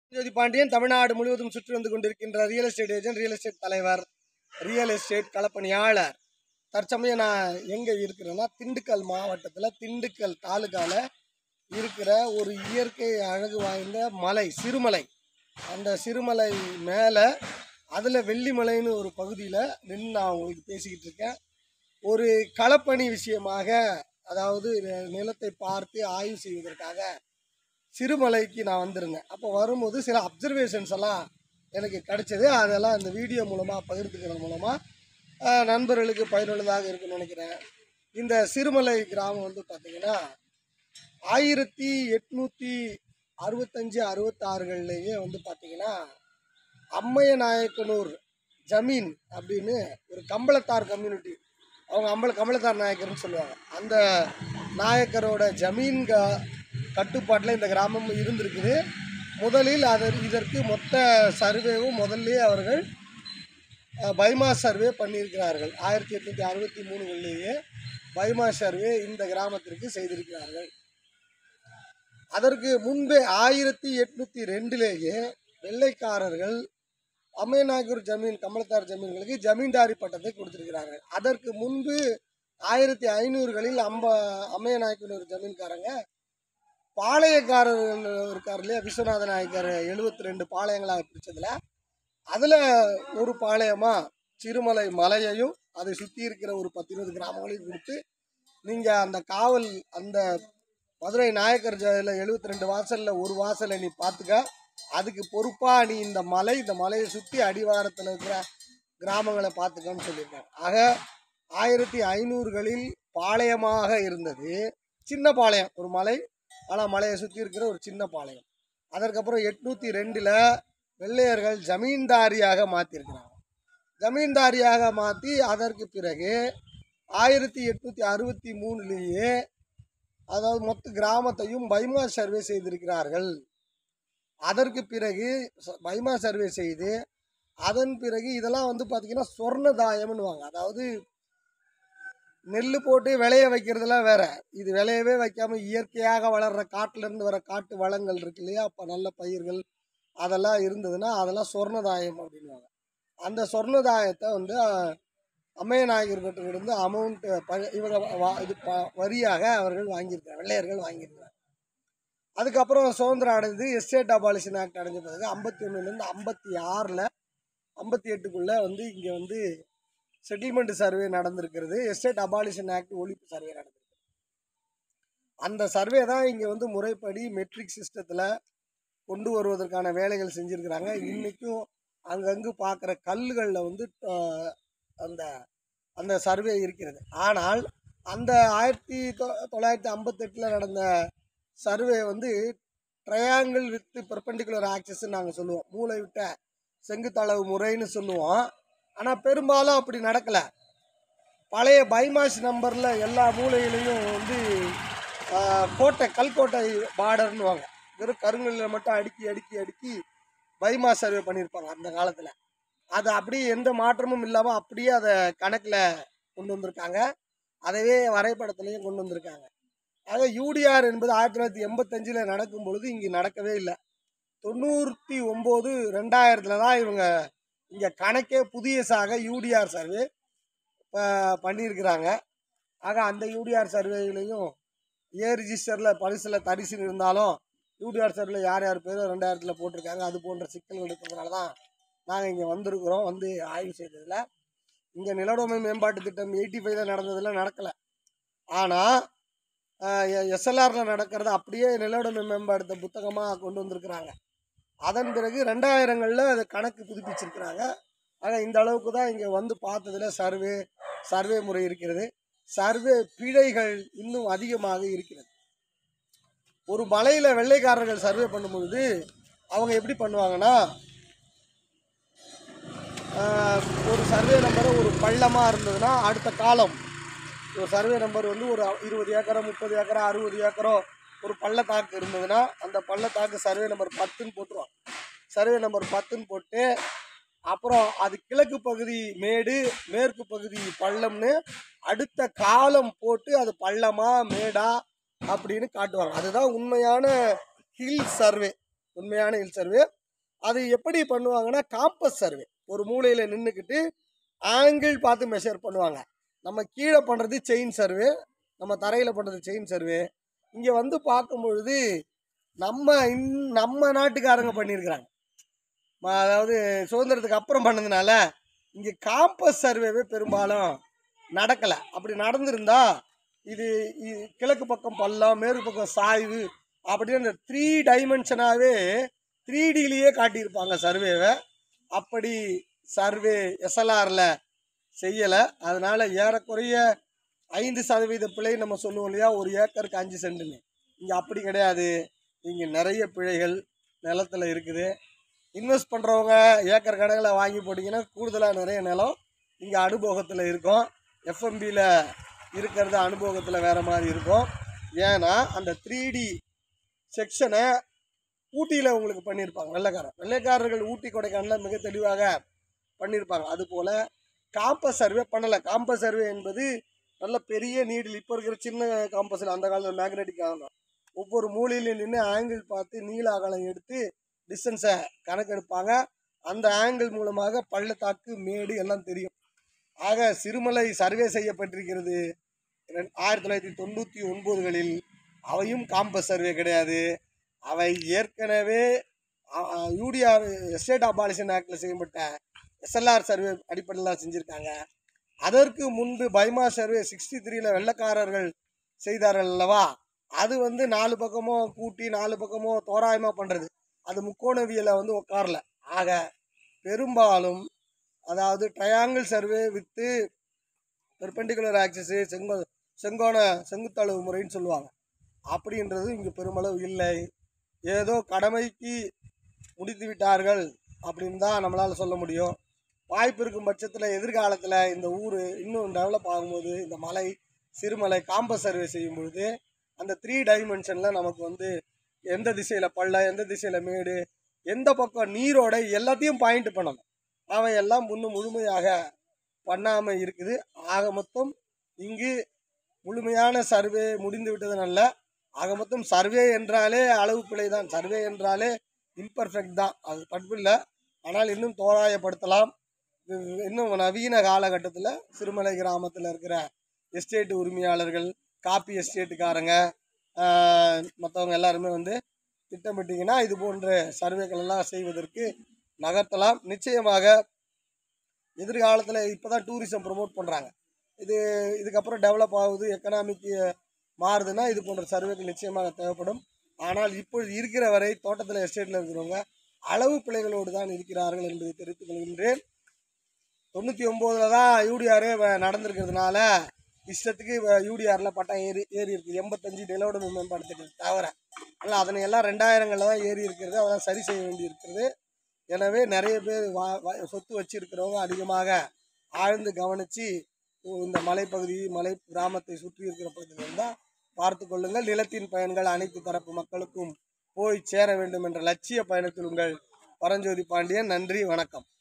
ஜோதி பாண்டியன் தமிழ்நாடு முழுவதும் சுற்றி வந்து கொண்டிருக்கின்ற real estate agent real estate தலைவர் ரியல் எஸ்டேட் களப்பணியாளர் தற்சமயம் நான் எங்கே இருக்கிறேன்னா திண்டுக்கல் மாவட்டத்தில் திண்டுக்கல் தாலுக்காவில் இருக்கிற ஒரு இயற்கை அழகு வாய்ந்த மலை சிறுமலை அந்த சிறுமலை மேலே அதில் வெள்ளிமலைன்னு ஒரு பகுதியில் நின்று நான் உங்களுக்கு பேசிக்கிட்டு இருக்கேன் ஒரு களப்பணி விஷயமாக அதாவது நி- நிலத்தை பார்த்து ஆய்வு செய்வதற்காக சிறுமலைக்கு நான் வந்திருந்தேன் அப்போ வரும்போது சில அப்சர்வேஷன்ஸ் எல்லாம் எனக்கு கிடைச்சது அதெல்லாம் இந்த வீடியோ மூலமாக பகிர்ந்துக்கிறது மூலமாக நண்பர்களுக்கு பயனுள்ளதாக இருக்குன்னு நினைக்கிறேன் இந்த சிறுமலை கிராமம் வந்து பார்த்திங்கன்னா ஆயிரத்தி எட்நூற்றி அறுபத்தஞ்சு அறுபத்தாறுகள்லேயே வந்து பார்த்திங்கன்னா அம்மைய நாயக்கனூர் ஜமீன் அப்படின்னு ஒரு கம்பளத்தார் கம்யூனிட்டி அவங்க அம்பல கமலத்தார் நாயக்கர்னு சொல்லுவாங்க அந்த நாயக்கரோட ஜமீன் க கட்டுப்பாட்டில் இந்த கிராமம் இருந்திருக்குது முதலில் அதர் இதற்கு மொத்த சர்வேவும் முதல்லே அவர்கள் அஹ், பைமா சர்வே பண்ணியிருக்கிறார்கள் ஆயிரத்தி எட்நூற்றி அறுபத்தி மூணுகளிலேயே பைமா சர்வே இந்த கிராமத்திற்கு செய்திருக்கிறார்கள் அதற்கு முன்பே ஆயிரத்தி எட்நூற்றி ரெண்டுலேயே வெள்ளைக்காரர்கள் அம்மையநாயக்கர் ஜமீன் கமலத்தார் ஜமீன்களுக்கு ஜமீன்தாரி பட்டத்தை கொடுத்திருக்கிறார்கள் அதற்கு முன்பு ஆயிரத்தி ஐநூறுகளில் அம்ப அம்மையநாயக்கனூர் ஜமீன்காரங்க பாளையக்காரர்கள் இருக்கார் இல்லையா விஸ்வநாத நாயக்கர் எழுபத்தி ரெண்டு பாளையங்களாக பிரித்ததில் அதில் ஒரு பாளையமாக சிறுமலை மலையையும் அதை சுற்றி இருக்கிற ஒரு பத்து இருபது கிராமங்களையும் கொடுத்து நீங்கள் அந்த காவல் அந்த மதுரை நாயக்கர் ஜெயில எழுபத்தி ரெண்டு வாசலில் ஒரு வாசலை நீ பார்த்துக்க அதுக்கு பொறுப்பாக நீ இந்த மலை இந்த மலையை சுற்றி அடிவாரத்தில் இருக்கிற கிராமங்களை பார்த்துக்கன்னு சொல்லியிருக்காங்க ஆக ஆயிரத்தி ஐநூறுகளில் பாளையமாக இருந்தது சின்ன பாளையம் ஒரு மலை ஆனால் மலையை சுற்றி இருக்கிற ஒரு சின்ன பாளையம் அதற்கப்புறம் எட்நூற்றி ரெண்டில் வெள்ளையர்கள் ஜமீன்தாரியாக மாற்றிருக்கிறாங்க ஜமீன்தாரியாக மாற்றி அதற்கு பிறகு ஆயிரத்தி எட்நூற்றி அறுபத்தி மூணுலேயே அதாவது மொத்த கிராமத்தையும் பைமா சர்வே செய்திருக்கிறார்கள் அதற்கு பிறகு ச- பைமா சர்வே செய்து அதன் பிறகு இதெல்லாம் வந்து பார்த்திங்கன்னா சொர்ணதாயம்னுவாங்க அதாவது நெல் போட்டு விளைய வைக்கிறதுலாம் வேற இது விளையவே வைக்காம இயற்கையாக வளர்ற காட்டுல இருந்து வர காட்டு வளங்கள் இருக்கு இல்லையா அப்போ நல்ல பயிர்கள் அதெல்லாம் இருந்ததுன்னா அதெல்லாம் சொர்ணதாயம் அப்படின்வாங்க அந்த சொர்ணதாயத்தை வந்து அஹ், அம்மையநாயகர்கிட்ட இருந்து அமௌண்ட் இவங்க வா- இது ப- வரியாக அவர்கள் வாங்கியிருக்காங்க வெள்ளையர்கள் வாங்கியிருக்காங்க அதுக்கப்புறம் சுதந்திரம் அடைஞ்சது எஸ்டேட் அபாலிஷன் ஆக்ட் அடைஞ்ச பிறகு ஐம்பத்தி ஒன்றுலேருந்து ஐம்பத்தி ஆறில் ஐம்பத்தி எட்டுக்குள்ளே வந்து இங்கே வந்து செட்டில்மெண்ட் சர்வே நடந்திருக்கிறது எஸ்டேட் அபாலிஷன் ஆக்ட் ஒழிப்பு சர்வே நடந்திருக்கு அந்த சர்வே தான் இங்கே வந்து முறைப்படி மெட்ரிக் சிஸ்டத்தில் கொண்டு வருவதற்கான வேலைகள் செஞ்சுருக்கிறாங்க இன்றைக்கும் அங்கங்கு பார்க்குற கல்லுகளில் வந்து ஆஹ், அந்த அந்த சர்வே இருக்கிறது ஆனால் அந்த ஆயிரத்தி தொ- தொள்ளாயிரத்தி ஐம்பத்தெட்டில் நடந்த சர்வே வந்து ட்ரையாங்கிள் வித் பெர்பெண்டிகுலர் ஆக்சஸ்ன்னு நாங்கள் சொல்லுவோம் மூளை விட்ட செங்குத்தளவு முறைன்னு சொல்லுவோம் ஆனால் பெரும்பாலும் அப்படி நடக்கலை பழைய பைமாஸ் நம்பரில் எல்லா மூலையிலையும் வந்து ஆஹ், கோட்டை கல்கோட்டை பார்டர்னுவாங்க வெறும் கருங்கல்லில் மட்டும் அடுக்கி அடுக்கி அடுக்கி பைமா சர்வே பண்ணியிருப்பாங்க அந்த காலத்தில் அது அப்படியே எந்த மாற்றமும் இல்லாமல் அப்படியே அதை கணக்கில் கொண்டு வந்திருக்காங்க அதவே வரைபடத்துலையும் கொண்டு வந்திருக்காங்க ஆக யூடிஆர் என்பது ஆயிரத்தி தொள்ளாயிரத்தி எண்பத்தஞ்சில் நடக்கும் பொழுது இங்கே நடக்கவே இல்லை தொண்ணூற்றி ஒம்பது ரெண்டாயிரத்தில் தான் இவங்க இங்கே கணக்கே புதியசாக யூடிஆர் சர்வே பண்ணியிருக்கிறாங்க ஆக அந்த யூடிஆர் சர்வேலையும் ஏ ரிஜிஸ்டரில் பரிசில் தரிசு இருந்தாலும் யூடிஆர் சர்வேல யார் யார் பேரும் ரெண்டாயிரத்தில் போட்டிருக்காங்க அது போன்ற சிக்கல்கள் இருக்கிறதுனால தான் நாங்கள் இங்கே வந்திருக்கிறோம் வந்து ஆய்வு செய்ததில் இங்கே நிலவுடைமை மேம்பாட்டு திட்டம் எயிட்டி ஃபைவ்ல நடந்ததில் நடக்கலை ஆனால் எஸ்எல்ஆரில் நடக்கிறத அப்படியே நிலவுடைமை மேம்பாட்டு புத்தகமாக கொண்டு வந்திருக்கிறாங்க அதன் பிறகு ரெண்டாயிரங்களில் அது கணக்கு புதுப்பிச்சிருக்கிறாங்க ஆக இந்த அளவுக்கு தான் இங்கே வந்து பார்த்ததுல சர்வே சர்வே முறை இருக்கிறது சர்வே பிழைகள் இன்னும் அதிகமாக இருக்கிறது ஒரு மலையில் வெள்ளைக்காரர்கள் சர்வே பண்ணும்பொழுது அவங்க எப்படி பண்ணுவாங்கன்னா ஆஹ், ஒரு சர்வே நம்பரை ஒரு பள்ளமாக இருந்ததுன்னா அடுத்த காலம் ஒரு சர்வே நம்பர் வந்து ஒரு இருபது ஏக்கரோ முப்பது ஏக்கரோ அறுபது ஏக்கரோ ஒரு பள்ளத்தாக்கு இருந்ததுன்னா அந்த பள்ளத்தாக்கு சர்வே நம்பர் பத்துன்னு போட்டுருவாங்க சர்வே நம்பர் பத்துன்னு போட்டு அப்புறம் அது கிழக்கு பகுதி மேடு மேற்கு பகுதி பள்ளம்னு அடுத்த காலம் போட்டு அது பள்ளமா மேடா அப்படின்னு காட்டுவாங்க அதுதான் உண்மையான ஹில் சர்வே உண்மையான ஹில் சர்வே அது எப்படி பண்ணுவாங்கன்னா காம்பஸ் சர்வே ஒரு மூலையில் நின்றுக்கிட்டு ஆங்கிள் பார்த்து மெஷர் பண்ணுவாங்க நம்ம கீழே பண்ணுறது செயின் சர்வே நம்ம தரையில் பண்ணுறது செயின் சர்வே இங்கே வந்து பார்க்கும் பொழுது நம்ம இன் நம்ம நாட்டுக்காரங்க பண்ணியிருக்கிறாங்க ம- அதாவது சுதந்திரத்துக்கு அப்புறம் பண்ணதுனால இங்கே காம்பஸ் சர்வேவே பெரும்பாலும் நடக்கலை அப்படி நடந்திருந்தா இது இ- கிழக்கு பக்கம் பள்ளம் மேற்கு பக்கம் சாய்வு அப்படின்னு அந்த த்ரீ டைமென்ஷனாகவே த்ரீ டிலேயே காட்டியிருப்பாங்க சர்வேவை அப்படி சர்வே எஸ்எல்ஆரில் செய்யலை அதனால் ஏறக்குறைய ஐந்து சதவீத பிழை நம்ம சொல்லுவோம் இல்லையா ஒரு ஏக்கருக்கு அஞ்சு சென்ட்டுன்னு இங்கே அப்படி கிடையாது இங்கே நிறைய பிழைகள் நிலத்துல இருக்குது இன்வெஸ்ட் பண்ணுறவங்க ஏக்கர் கணக்கில் வாங்கி போட்டிங்கன்னா கூடுதலாக நிறைய நிலம் இங்கே அனுபவத்தில் இருக்கும் எஃப்எம்பியில் இருக்கிறது அனுபவத்தில் வேறு மாதிரி இருக்கும் ஏன்னா அந்த த்ரீ டி செக்ஷனை ஊட்டியில் உங்களுக்கு பண்ணியிருப்பாங்க வெள்ளைக்காரன் வெள்ளைக்காரர்கள் ஊட்டி கொடைக்கானலில் மிக தெளிவாக பண்ணியிருப்பாங்க அதுபோல் காம்பஸ் சர்வே பண்ணலை காம்பஸ் சர்வே என்பது நல்ல பெரிய நீடில் இப்போ இருக்கிற சின்ன காம்பஸில் அந்த காலத்தில் மேக்னெட்டிக் ஆகணும் ஒவ்வொரு மூலையிலையும் நின்று ஆங்கிள் பார்த்து நீள அகலம் எடுத்து டிஸ்டன்ஸை கணக்கெடுப்பாங்க அந்த ஆங்கிள் மூலமாக பள்ளத்தாக்கு மேடு எல்லாம் தெரியும் ஆக சிறுமலை சர்வே செய்யப்பட்டிருக்கிறது ரெண்- ஆயிரத்தி தொள்ளாயிரத்தி தொண்ணூற்றி ஒன்பதுகளில் அவையும் காம்பஸ் சர்வே கிடையாது அவை ஏற்கனவே யூடிஆர் எஸ்டேட் அபாலிஷன் ஆக்டில் செய்யப்பட்ட எஸ்எல்ஆர் சர்வே அடிப்படையில் தான் செஞ்சுருக்காங்க அதற்கு முன்பு பைமா சர்வே சிக்ஸ்டி த்ரீல வெள்ளக்காரர்கள் செய்தார்கள் அல்லவா அது வந்து நாலு பக்கமும் கூட்டி நாலு பக்கமும் தோராயமாக பண்ணுறது அது முக்கோணவியலை வந்து உட்காரல ஆக பெரும்பாலும் அதாவது triangle survey with perpendicular axis செங்கோ செங்கோண செங்குத்தளவு முறைன்னு சொல்லுவாங்க அப்படின்றது இங்கே பெருமளவு இல்லை ஏதோ கடமைக்கு முடித்து விட்டார்கள் அப்படின்னு தான் நம்மளால் சொல்ல முடியும் வாய்ப்பு இருக்கும் பட்சத்தில் எதிர்காலத்தில் இந்த ஊர் இன்னும் டெவலப் ஆகும்போது இந்த மலை சிறுமலை காம்பஸ் சர்வே செய்யும் பொழுது அந்த த்ரீ டைமென்ஷனில் நமக்கு வந்து எந்த திசையில் பள்ளம் எந்த திசையில் மேடு எந்த பக்கம் நீரோட எல்லாத்தையும் பாயிண்ட் பண்ணணும் அவை எல்லாம் இன்னும் முழுமையாக பண்ணாமல் இருக்குது ஆக மொத்தம் இங்கு முழுமையான சர்வே முடிந்து விட்டதுனல்ல ஆக மொத்தம் சர்வே என்றாலே அளவு பிழை தான் சர்வே என்றாலே இம்பர்ஃபெக்ட் தான் அது தப்பு இல்லை ஆனால் இன்னும் தோராயப்படுத்தலாம் இது இன்னும் நவீன காலகட்டத்தில் சிறுமலை கிராமத்தில் இருக்கிற எஸ்டேட் உரிமையாளர்கள் காப்பி எஸ்டேட்டுக்காரங்க மற்றவங்க எல்லாருமே வந்து திட்டமிட்டிங்கன்னா இது போன்ற சர்வேக்கள் எல்லாம் செய்வதற்கு நகர்த்தலாம் நிச்சயமாக எதிர்காலத்தில் இப்போ தான் டூரிசம் ப்ரொமோட் பண்ணுறாங்க இது இதுக்கப்புறம் டெவலப் ஆகுது எக்கனாமிக் மாறுதுன்னா இது போன்ற சர்வேக்கள் நிச்சயமாக தேவைப்படும் ஆனால் இப்பொழுது இருக்கிற வரை தோட்டத்தில் எஸ்டேட்டில் இருக்கிறவங்க அளவு பிழைகளோடு தான் இருக்கிறார்கள் என்பதை தெரிவித்துக் கொள்கின்றேன் தொண்ணூற்றி ஒம்போதில் தான் யூடிஆரே நடந்திருக்கிறதுனால இஷ்டத்துக்கு யூடிஆரில் பட்டம் ஏறி ஏறி இருக்குது எண்பத்தஞ்சு நிலவோட மேம்படுத்திட்டு தவிர ஆனால் அதனை எல்லாம் ரெண்டாயிரங்களில் தான் ஏறி இருக்கிறது அதெல்லாம் சரி செய்ய வேண்டி இருக்கிறது எனவே நிறைய பேர் வா வா- சொத்து வச்சிருக்கிறவங்க அதிகமாக ஆழ்ந்து கவனித்து இந்த மலைப்பகுதி மலை கிராமத்தை சுற்றி இருக்கிற பகுதியில் இருந்தால் பார்த்து கொள்ளுங்கள் நிலத்தின் பயன்கள் அனைத்து தரப்பு மக்களுக்கும் போய் சேர வேண்டும் என்ற லட்சிய பயணத்தில் உங்கள் பரஞ்சோதி பாண்டியன் நன்றி வணக்கம்